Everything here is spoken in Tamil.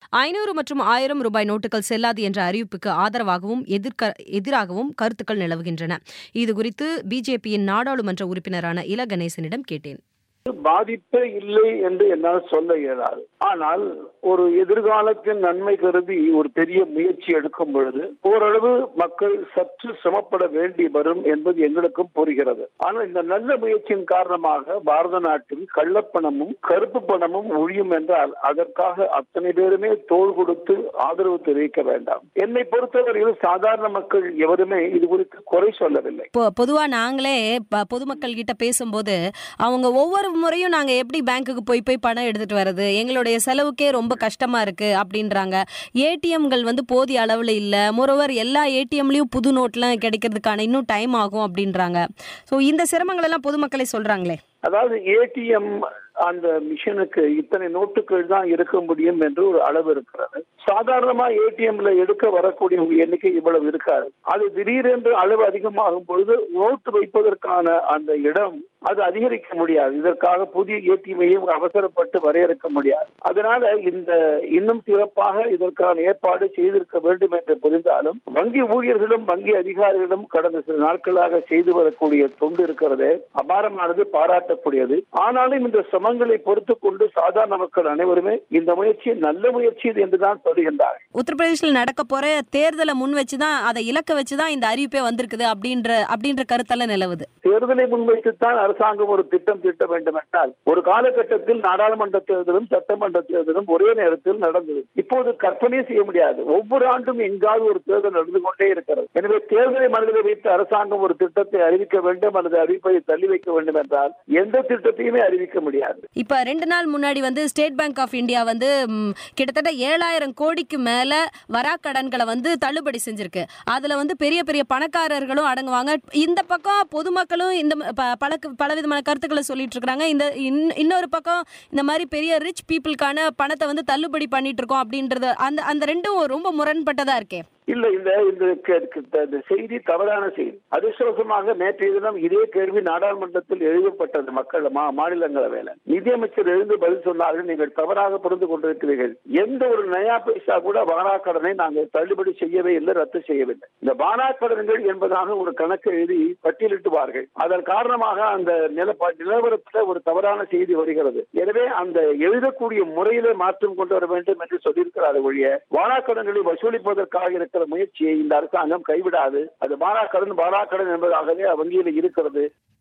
ஐநூறு மற்றும் ஆயிரம் ரூபாய் நோட்டுகள் செல்லாது என்ற அறிவிப்புக்கு ஆதரவாகவும் எதிர்க்க எதிராகவும் கருத்துக்கள் நிலவுகின்றன இது குறித்து பிஜேபியின் நாடாளுமன்ற உறுப்பினரான இல கணேசனிடம் கேட்டேன் பாதிப்பே இல்லை என்று என்னால் சொல்ல இயலாது ஆனால் ஒரு எதிர்காலத்தின் நன்மை கருதி ஒரு பெரிய முயற்சி எடுக்கும் பொழுது ஓரளவு மக்கள் சற்று சிரமப்பட வேண்டி வரும் என்பது எங்களுக்கும் புரிகிறது ஆனால் இந்த நல்ல முயற்சியின் காரணமாக பாரத நாட்டில் கள்ளப்பணமும் கருப்பு பணமும் ஒழியும் என்றால் அதற்காக அத்தனை பேருமே தோள் கொடுத்து ஆதரவு தெரிவிக்க வேண்டாம் என்னை பொறுத்தவரையில் சாதாரண மக்கள் எவருமே இது குறித்து குறை சொல்லவில்லை பொ- பொதுவா நாங்களே ப- பொதுமக்கள் கிட்ட பேசும்போது அவங்க ஒவ்வொரு முறையும் நாங்க எப்படி பேங்க்குக்கு போய் போய் பணம் எடுத்துட்டு வர்றது எங்களுடைய செலவுக்கே ரொம்ப கஷ்டமா இருக்கு அப்படின்றாங்க ஏடிஎம்கள் வந்து போதிய அளவுல இல்ல மொரோவர் எல்லா ஏடிஎம்லயும் புது நோட்லாம் கிடைக்கிறதுக்கான இன்னும் டைம் ஆகும் அப்படின்றாங்க ஸோ இந்த சிரமங்கள் எல்லாம் பொதுமக்களே சொல்றாங்களே அதாவது ஏடிஎம் அந்த மிஷினுக்கு இத்தனை நோட்டுகள் தான் இருக்க முடியும் என்று ஒரு அளவு இருக்கிறது சாதாரணமா ஏடிஎம்ல எடுக்க வரக்கூடிய எண்ணிக்கை இவ்வளவு இருக்காது அது திடீரென்று அளவு அதிகமாகும் பொழுது நோட்டு வைப்பதற்கான அந்த இடம் அது அதிகரிக்க முடியாது இதற்காக புதிய ஏடிஎம்மையும் அவசரப்பட்டு வரையறுக்க முடியாது அதனால இந்த இன்னும் சிறப்பாக இதற்கான ஏற்பாடு செய்திருக்க வேண்டும் என்று புரிந்தாலும் வங்கி ஊழியர்களும் வங்கி அதிகாரிகளும் கடந்த சில நாட்களாக செய்து வரக்கூடிய தொண்டு இருக்கிறது அபாரமானது பாராட்டக்கூடியது ஆனாலும் இந்த சிரமங்களை பொறுத்து கொண்டு சாதாரண மக்கள் அனைவருமே இந்த முயற்சி நல்ல முயற்சி இது என்றுதான் சொல்லுகின்றார்கள் உத்தரப்பிரதேசில் நடக்க போற தேர்தலை முன் வச்சுதான் அதை இலக்க வச்சுதான் இந்த அறிவிப்பே வந்திருக்குது அப்படின்ற அப்படின்ற கருத்தெல்லாம் நிலவுது தேர்தலை முன்வைத்துத்தான் அரசாங்கம் ஒரு திட்டம் தீட்ட வேண்டும் என்றால் ஒரு காலகட்டத்தில் நாடாளுமன்ற தேர்தலும் சட்டமன்ற தேர்தலும் ஒரே நேரத்தில் நடந்தது இப்போது கற்பனை செய்ய முடியாது ஒவ்வொரு ஆண்டும் எங்காவது ஒரு தேர்தல் நடந்து கொண்டே இருக்கிறது எனவே தேர்தலை மனதில் வைத்து அரசாங்கம் ஒரு திட்டத்தை அறிவிக்க வேண்டும் அல்லது அறிவிப்பை தள்ளி வைக்க வேண்டும் என்றால் எந்த திட்டத்தையுமே அறிவிக்க முடியாது இப்ப ரெண்டு நாள் முன்னாடி வந்து ஸ்டேட் பேங்க் ஆஃப் இந்தியா வந்து ம், கிட்டத்தட்ட ஏழாயிரம் கோடிக்கு மேல வரா கடன்களை வந்து தள்ளுபடி செஞ்சிருக்கு அதுல வந்து பெரிய பெரிய பணக்காரர்களும் அடங்குவாங்க இந்த பக்கம் பொதுமக்களும் இந்த ம- ப- பல பலவிதமான கருத்துக்களை சொல்லிட்டு இருக்காங்க இந்த இன்- இன்னொரு பக்கம் இந்த மாதிரி பெரிய ரிச் பீப்புளுக்கான பணத்தை வந்து தள்ளுபடி பண்ணிட்டு இருக்கோம் அப்படின்றது அந்த அந்த ரெண்டும் ரொம்ப முரண்பட்டதா இருக்கே இல்ல இந்த இந்த க- க- இந்த செய்தி தவறான செய்தி அதிர்ஷ்டவசமாக நேற்றைய தினம் இதே கேள்வி நாடாளுமன்றத்தில் எழுதப்பட்டது மக்கள் மா மாநிலங்களவையில நிதியமைச்சர் எழுந்து பதில் சொன்னார்கள் நீங்கள் தவறாக புரிந்து கொண்டிருக்கிறீர்கள் எந்த ஒரு நயா பைசா கூட வாராக்கடனை நாங்கள் தள்ளுபடி செய்யவே இல்லை ரத்து செய்யவில்லை இந்த வாராக்கடன்கள் என்பதாக ஒரு கணக்கு எழுதி பட்டியலிட்டுவார்கள் அதன் காரணமாக அந்த நிலப்ப நிலவரத்தில் ஒரு தவறான செய்தி வருகிறது எனவே அந்த எழுதக்கூடிய முறையிலே மாற்றம் கொண்டு வர வேண்டும் என்று சொல்லியிருக்கிறார் ஒழிய வாராக்கடன்களை வசூலிப்பதற்காக இருக்கிற முயற்சியை இந்த அரசாங்கம் கைவிடாது அது வாராக்கடன் வாராக்கடன் என்பதாகவே வங்கியில் இருக்கிறது